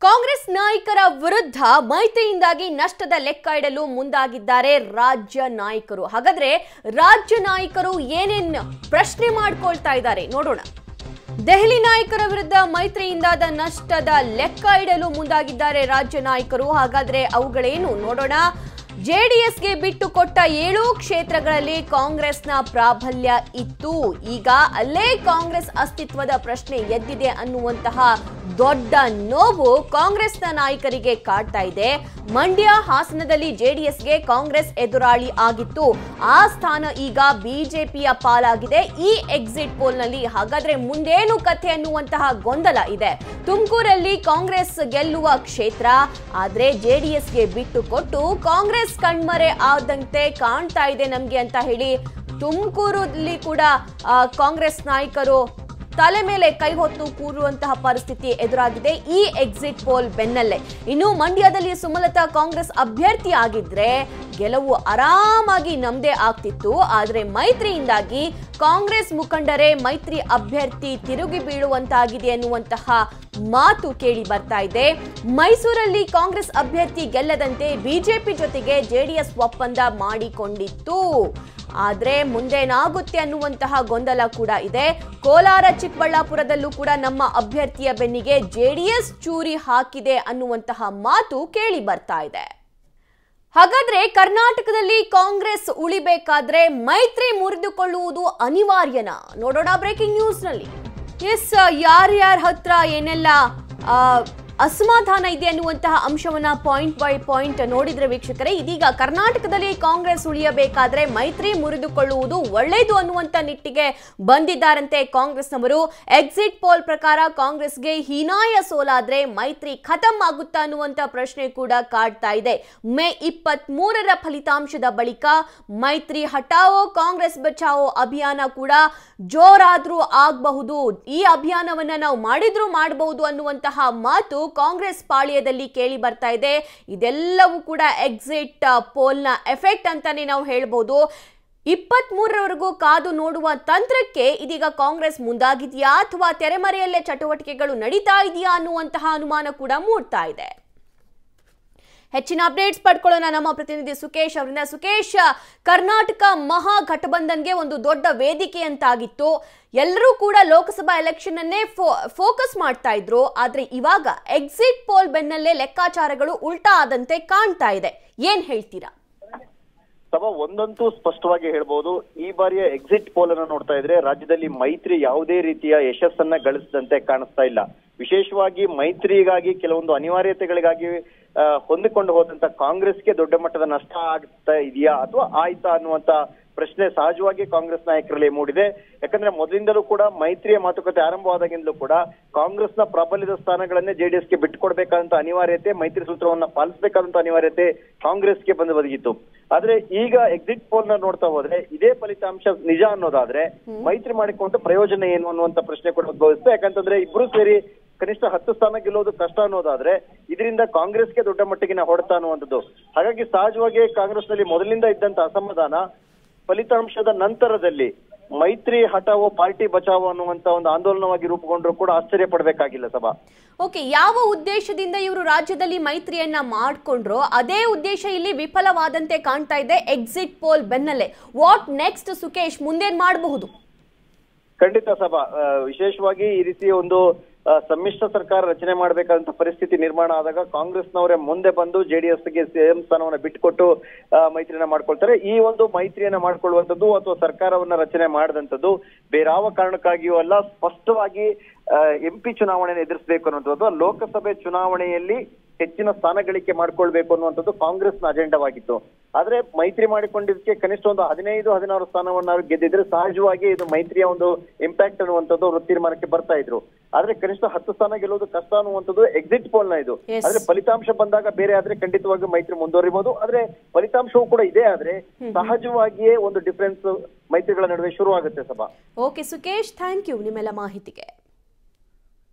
ಕಾಂಗ್ರೆಸ್ ನಾಯಕರ ವಿರುದ್ಧ ಮೈತ್ರಿಯಿಂದಾಗಿ ನಷ್ಟದ ಲೆಕ್ಕ ಇಡಲು ಮುಂದಾಗಿದ್ದಾರೆ ರಾಜ್ಯ ನಾಯಕರು ಹಾಗಾದ್ರೆ ರಾಜ್ಯ ನಾಯಕರು ಏನೇನ್ ಪ್ರಶ್ನೆ ಮಾಡ್ಕೊಳ್ತಾ ಇದ್ದಾರೆ ನೋಡೋಣ ದೆಹಲಿ ನಾಯಕರ ವಿರುದ್ಧ ಮೈತ್ರಿಯಿಂದಾದ ನಷ್ಟದ ಲೆಕ್ಕ ಇಡಲು ಮುಂದಾಗಿದ್ದಾರೆ ರಾಜ್ಯ ನಾಯಕರು ಹಾಗಾದ್ರೆ ಅವುಗಳೇನು ನೋಡೋಣ ಜೆಡಿಎಸ್ಗೆ ಬಿಟ್ಟು ಕೊಟ್ಟ ಏಳು ಕ್ಷೇತ್ರಗಳಲ್ಲಿ ಕಾಂಗ್ರೆಸ್ನ ಪ್ರಾಬಲ್ಯ ಇತ್ತು ಈಗ ಅಲ್ಲೇ ಕಾಂಗ್ರೆಸ್ ಅಸ್ತಿತ್ವದ ಪ್ರಶ್ನೆ ಎದ್ದಿದೆ ಅನ್ನುವಂತಹ ದೊಡ್ಡ ನೋವು ಕಾಂಗ್ರೆಸ್ನ ನಾಯಕರಿಗೆ ಕಾಡ್ತಾ ಇದೆ ಮಂಡ್ಯ ಹಾಸನದಲ್ಲಿ ಜೆಡಿಎಸ್ಗೆ ಕಾಂಗ್ರೆಸ್ ಎದುರಾಳಿ ಆಗಿತ್ತು ಆ ಸ್ಥಾನ ಈಗ ಬಿಜೆಪಿಯ ಪಾಲಾಗಿದೆ ಈ ಎಕ್ಸಿಟ್ ಪೋಲ್ನಲ್ಲಿ ಹಾಗಾದ್ರೆ ಮುಂದೇನು ಕಥೆ ಅನ್ನುವಂತಹ ಗೊಂದಲ ಇದೆ ತುಮಕೂರಲ್ಲಿ ಕಾಂಗ್ರೆಸ್ ಗೆಲ್ಲುವ ಕ್ಷೇತ್ರ ಆದ್ರೆ ಜೆಡಿಎಸ್ಗೆ ಬಿಟ್ಟು ಕೊಟ್ಟು ಕಾಂಗ್ರೆಸ್ ಕಣ್ಮರೆ ಆದಂತೆ ಕಾಣ್ತಾ ಇದೆ ನಮ್ಗೆ ಅಂತ ಹೇಳಿ ತುಮಕೂರಲ್ಲಿ ಕೂಡ ಆ, ಕಾಂಗ್ರೆಸ್ ನಾಯಕರು ತಲೆ ಮೇಲೆ ಕೈ ಹೊತ್ತು ಕೂರುವಂತಹ ಪರಿಸ್ಥಿತಿ ಎದುರಾಗಿದೆ ಈ ಎಕ್ಸಿಟ್ ಪೋಲ್ ಬೆನ್ನಲ್ಲೇ ಇನ್ನು ಮಂಡ್ಯದಲ್ಲಿ ಸುಮಲತಾ ಕಾಂಗ್ರೆಸ್ ಅಭ್ಯರ್ಥಿ ಆಗಿದ್ರೆ ಗೆಲುವು ಆರಾಮಾಗಿ ನಮ್ದೇ ಆಗ್ತಿತ್ತು ಆದ್ರೆ ಮೈತ್ರಿಯಿಂದಾಗಿ ಕಾಂಗ್ರೆಸ್ ಮುಖಂಡರೇ ಮೈತ್ರಿ ಅಭ್ಯರ್ಥಿ ತಿರುಗಿ ಬೀಳುವಂತಾಗಿದೆ ಅನ್ನುವಂತಹ ಮಾತು ಕೇಳಿ ಬರ್ತಾ ಇದೆ ಮೈಸೂರಲ್ಲಿ ಕಾಂಗ್ರೆಸ್ ಅಭ್ಯರ್ಥಿ ಗೆಲ್ಲದಂತೆ ಬಿಜೆಪಿ ಜೊತೆಗೆ ಜೆಡಿಎಸ್ ಒಪ್ಪಂದ ಮಾಡಿಕೊಂಡಿತ್ತು ಆದ್ರೆ ಮುಂದೇನಾಗುತ್ತೆ ಅನ್ನುವಂತಹ ಗೊಂದಲ ಕೂಡ ಇದೆ ಕೋಲಾರ ಚಿಕ್ಕಬಳ್ಳಾಪುರದಲ್ಲೂ ಕೂಡ ನಮ್ಮ ಅಭ್ಯರ್ಥಿಯ ಬೆನ್ನಿಗೆ ಜೆಡಿಎಸ್ ಚೂರಿ ಹಾಕಿದೆ ಅನ್ನುವಂತಹ ಮಾತು ಕೇಳಿ ಬರ್ತಾ ಇದೆ ಹಾಗಾದ್ರೆ ಕರ್ನಾಟಕದಲ್ಲಿ ಕಾಂಗ್ರೆಸ್ ಉಳಿಬೇಕಾದ್ರೆ ಮೈತ್ರಿ ಮುರಿದುಕೊಳ್ಳುವುದು ಅನಿವಾರ್ಯನಾ ನೋಡೋಣ ಬ್ರೇಕಿಂಗ್ ನ್ಯೂಸ್ ನಲ್ಲಿ ಎಸ್ ಯಾರ್ಯಾರ ಹತ್ರ ಏನೆಲ್ಲ ಆ, ಅಸಮಾಧಾನ ಇದೆ ಅನ್ನುವಂತಹ ಅಂಶವನ್ನ ಪಾಯಿಂಟ್ ಬೈ ಪಾಯಿಂಟ್ ನೋಡಿದ್ರೆ ವೀಕ್ಷಕರೇ ಇದೀಗ ಕರ್ನಾಟಕದಲ್ಲಿ ಕಾಂಗ್ರೆಸ್ ಉಳಿಯಬೇಕಾದ್ರೆ ಮೈತ್ರಿ ಮುರಿದುಕೊಳ್ಳುವುದು ಒಳ್ಳೆಯದು ಅನ್ನುವಂತ ನಿಟ್ಟಿಗೆ ಬಂದಿದ್ದಾರಂತೆ ಕಾಂಗ್ರೆಸ್ನವರು ಎಕ್ಸಿಟ್ ಪೋಲ್ ಪ್ರಕಾರ ಕಾಂಗ್ರೆಸ್ಗೆ ಹೀನಾಯ ಸೋಲಾದ್ರೆ ಮೈತ್ರಿ ಖತಮ್ ಆಗುತ್ತಾ ಅನ್ನುವಂತ ಪ್ರಶ್ನೆ ಕೂಡ ಕಾಡ್ತಾ ಇದೆ ಮೇ ಇಪ್ಪತ್ತ್ ಮೂರರ ಫಲಿತಾಂಶದ ಬಳಿಕ ಮೈತ್ರಿ ಹಟಾವೋ ಕಾಂಗ್ರೆಸ್ ಬಚಾವೋ ಅಭಿಯಾನ ಕೂಡ ಜೋರಾದ್ರೂ ಆಗಬಹುದು ಈ ಅಭಿಯಾನವನ್ನ ನಾವು ಮಾಡಿದ್ರೂ ಮಾಡಬಹುದು ಅನ್ನುವಂತಹ ಮಾತು ಕಾಂಗ್ರೆಸ್ ಪಾಳ್ಯದಲ್ಲಿ ಕೇಳಿ ಬರ್ತಾ ಇದೆ ಇದೆಲ್ಲವೂ ಕೂಡ ಎಕ್ಸಿಟ್ ಪೋಲ್ನ ಎಫೆಕ್ಟ್ ಅಂತಾನೆ ನಾವು ಹೇಳ್ಬೋದು ಇಪ್ಪತ್ತ್ ಮೂರರವರೆಗೂ ಕಾದು ನೋಡುವ ತಂತ್ರಕ್ಕೆ ಇದೀಗ ಕಾಂಗ್ರೆಸ್ ಮುಂದಾಗಿದೆಯಾ ಅಥವಾ ತೆರೆಮರೆಯಲ್ಲೇ ಚಟುವಟಿಕೆಗಳು ನಡೀತಾ ಇದೆಯಾ ಅನ್ನುವಂತಹ ಅನುಮಾನ ಕೂಡ ಮೂಡ್ತಾ ಇದೆ ಹೆಚ್ಚಿನ ಅಪ್ಡೇಟ್ಸ್ ಪಡ್ಕೊಳ್ಳೋಣ ನಮ್ಮ ಪ್ರತಿನಿಧಿ ಸುಕೇಶ್ ಅವರಿಂದ ಸುಕೇಶ್ ಕರ್ನಾಟಕ ಮಹಾಗಠಬಂಧನ್ಗೆ ಒಂದು ದೊಡ್ಡ ವೇದಿಕೆ ಅಂತಾಗಿತ್ತು ಎಲ್ಲರೂ ಕೂಡ ಲೋಕಸಭಾ ಎಲೆಕ್ಷನ್ ಅನ್ನೇ ಫೋಕಸ್ ಮಾಡ್ತಾ ಇದ್ರು ಆದ್ರೆ ಇವಾಗ ಎಕ್ಸಿಟ್ ಪೋಲ್ ಬೆನ್ನಲ್ಲೇ ಲೆಕ್ಕಾಚಾರಗಳು ಉಲ್ಟಾ ಆದಂತೆ ಕಾಣ್ತಾ ಇದೆ ಏನ್ ಹೇಳ್ತೀರಾ ಸಭಾ ಒಂದಂತೂ ಸ್ಪಷ್ಟವಾಗಿ ಹೇಳ್ಬಹುದು ಈ ಬಾರಿಯ ಎಕ್ಸಿಟ್ ಪೋಲ್ ಅನ್ನು ನೋಡ್ತಾ ಇದ್ರೆ ರಾಜ್ಯದಲ್ಲಿ ಮೈತ್ರಿ ಯಾವುದೇ ರೀತಿಯ ಯಶಸ್ಸನ್ನ ಗಳಿಸದಂತೆ ಕಾಣಿಸ್ತಾ ಇಲ್ಲ ವಿಶೇಷವಾಗಿ ಮೈತ್ರಿಗಾಗಿ ಕೆಲವೊಂದು ಅನಿವಾರ್ಯತೆಗಳಿಗಾಗಿ ಆ, ಹೊಂದಿಕೊಂಡು ಹೋದಂತ ಕಾಂಗ್ರೆಸ್ಗೆ ದೊಡ್ಡ ಮಟ್ಟದ ನಷ್ಟ ಆಗ್ತಾ ಇದೆಯಾ ಅಥವಾ ಆಯ್ತಾ ಅನ್ನುವಂತ ಪ್ರಶ್ನೆ ಸಹಜವಾಗಿ ಕಾಂಗ್ರೆಸ್ ನಾಯಕರಲ್ಲಿ ಮೂಡಿದೆ ಯಾಕಂದ್ರೆ ಮೊದಲಿಂದಲೂ ಕೂಡ ಮೈತ್ರಿಯ ಮಾತುಕತೆ ಆರಂಭವಾದಾಗಿಂದಲೂ ಕೂಡ ಕಾಂಗ್ರೆಸ್ನ ಪ್ರಾಬಲ್ಯದ ಸ್ಥಾನಗಳನ್ನೇ ಜೆಡಿಎಸ್ಗೆ ಬಿಟ್ಟುಕೊಡ್ಬೇಕಾದಂತ ಅನಿವಾರ್ಯತೆ ಮೈತ್ರಿ ಸೂತ್ರವನ್ನ ಪಾಲಿಸಬೇಕಾದಂತ ಅನಿವಾರ್ಯತೆ ಕಾಂಗ್ರೆಸ್ಗೆ ಬಂದು ಒದಗಿತ್ತು ಆದ್ರೆ ಈಗ ಎಕ್ಸಿಟ್ ಪೋಲ್ ನ ನೋಡ್ತಾ ಹೋದ್ರೆ ಇದೇ ಫಲಿತಾಂಶ ನಿಜ ಅನ್ನೋದಾದ್ರೆ ಮೈತ್ರಿ ಮಾಡಿಕೊಂಡು ಪ್ರಯೋಜನ ಏನು ಅನ್ನುವಂತ ಪ್ರಶ್ನೆ ಕೂಡ ಉದ್ಭವಿಸುತ್ತೆ ಯಾಕಂತಂದ್ರೆ ಇಬ್ರು ಸೇರಿ ಕನಿಷ್ಠ ಹತ್ತು ಸ್ಥಾನ ಗೆಲ್ಲೋದು ಕಷ್ಟ ಅನ್ನೋದಾದ್ರೆ ಇದರಿಂದ ಕಾಂಗ್ರೆಸ್ಗೆ ದೊಡ್ಡ ಮಟ್ಟಿಗಿನ ಹೊಡೆತ ಅನ್ನುವಂಥದ್ದು ಹಾಗಾಗಿ ಸಹಜವಾಗಿ ಕಾಂಗ್ರೆಸ್ನಲ್ಲಿ ಮೊದಲಿಂದ ಇದ್ದಂತ ಅಸಮಾಧಾನ ಫಲಿತಾಂಶದ ನಂತರದಲ್ಲಿ ಮೈತ್ರಿ ಹಟಾವೋ ಪಾರ್ಟಿ ಬಚಾವೋ ಅನ್ನುವಂತ ಒಂದು ಆಂದೋಲನವಾಗಿ ರೂಪುಗೊಂಡ್ರು ಕೂಡ ಆಶ್ಚರ್ಯ ಪಡಬೇಕಾಗಿಲ್ಲ ಸಭಾ ಓಕೆ ಯಾವ ಉದ್ದೇಶದಿಂದ ಇವರು ರಾಜ್ಯದಲ್ಲಿ ಮೈತ್ರಿಯನ್ನ ಮಾಡ್ಕೊಂಡ್ರೋ ಅದೇ ಉದ್ದೇಶ ಇಲ್ಲಿ ವಿಫಲವಾದಂತೆ ಕಾಣ್ತಾ ಇದೆ ಎಕ್ಸಿಟ್ ಪೋಲ್ ಬೆನ್ನಲ್ಲೇ ವಾಟ್ ನೆಕ್ಸ್ಟ್ ಸುಕೇಶ್ ಮುಂದೇನ್ ಮಾಡಬಹುದು ಖಂಡಿತ ಸಭಾ ಆ, ವಿಶೇಷವಾಗಿ ಈ ರೀತಿ ಒಂದು ಆ, ಸಮ್ಮಿಶ್ರ ಸರ್ಕಾರ ರಚನೆ ಮಾಡಬೇಕಾದಂತ ಪರಿಸ್ಥಿತಿ ನಿರ್ಮಾಣ ಆದಾಗ ಕಾಂಗ್ರೆಸ್ನವರೇ ಮುಂದೆ ಬಂದು ಜೆಡಿಎಸ್ಗೆ ಸಿಎಂ ಸ್ಥಾನವನ್ನ ಬಿಟ್ಟುಕೊಟ್ಟು ಆ, ಮೈತ್ರಿಯನ್ನ ಮಾಡ್ಕೊಳ್ತಾರೆ ಈ ಒಂದು ಮೈತ್ರಿಯನ್ನ ಮಾಡ್ಕೊಳ್ಳುವಂಥದ್ದು ಅಥವಾ ಸರ್ಕಾರವನ್ನ ರಚನೆ ಮಾಡದಂಥದ್ದು ಬೇರಾವ ಕಾರಣಕ್ಕಾಗಿಯೂ ಅಲ್ಲ ಸ್ಪಷ್ಟವಾಗಿ ಎಂಪಿ ಚುನಾವಣೆಯನ್ನು ಎದುರಿಸಬೇಕು ಅನ್ನುವಂಥದ್ದು ಲೋಕಸಭೆ ಚುನಾವಣೆಯಲ್ಲಿ ಹೆಚ್ಚಿನ ಸ್ಥಾನ ಗಳಿಕೆ ಮಾಡ್ಕೊಳ್ಬೇಕು ಅನ್ನುವಂಥದ್ದು ಕಾಂಗ್ರೆಸ್ನ ಅಜೆಂಡವಾಗಿತ್ತು ಆದ್ರೆ ಮೈತ್ರಿ ಮಾಡಿಕೊಂಡಿದ್ದಕ್ಕೆ ಕನಿಷ್ಠ ಒಂದು ಹದಿನೈದು ಹದಿನಾರು ಸ್ಥಾನವನ್ನ ಗೆದ್ದಿದ್ರೆ ಸಹಜವಾಗಿ ಇದು ಮೈತ್ರಿಯ ಒಂದು ಇಂಪ್ಯಾಕ್ಟ್ ಅನ್ನುವಂಥದ್ದು ಅವರು ತೀರ್ಮಾನಕ್ಕೆ ಬರ್ತಾ ಇದ್ರು ಆದ್ರೆ ಕನಿಷ್ಠ ಹತ್ತು ಸ್ಥಾನ ಗೆಲ್ಲುವುದು ಕಷ್ಟ ಅನ್ನುವಂಥದ್ದು ಎಕ್ಸಿಟ್ ಪೋಲ್ ನ ಇದು Yes. ಆದ್ರೆ ಫಲಿತಾಂಶ ಬಂದಾಗ ಬೇರೆ ಆದ್ರೆ ಖಂಡಿತವಾಗಿ ಮೈತ್ರಿ ಮುಂದುವರಿಬಹುದು ಆದ್ರೆ ಫಲಿತಾಂಶವೂ ಕೂಡ ಇದೇ ಆದ್ರೆ ಸಹಜವಾಗಿಯೇ ಒಂದು ಡಿಫರೆನ್ಸ್ ಮೈತ್ರಿಗಳ ನಡುವೆ ಶುರು ಆಗುತ್ತೆ ಸಭಾ ಓಕೆ ಸುಕೇಶ್ ಥ್ಯಾಂಕ್ ಯು ನಿಮ್ಮೆಲ್ಲ ಮಾಹಿತಿಗೆ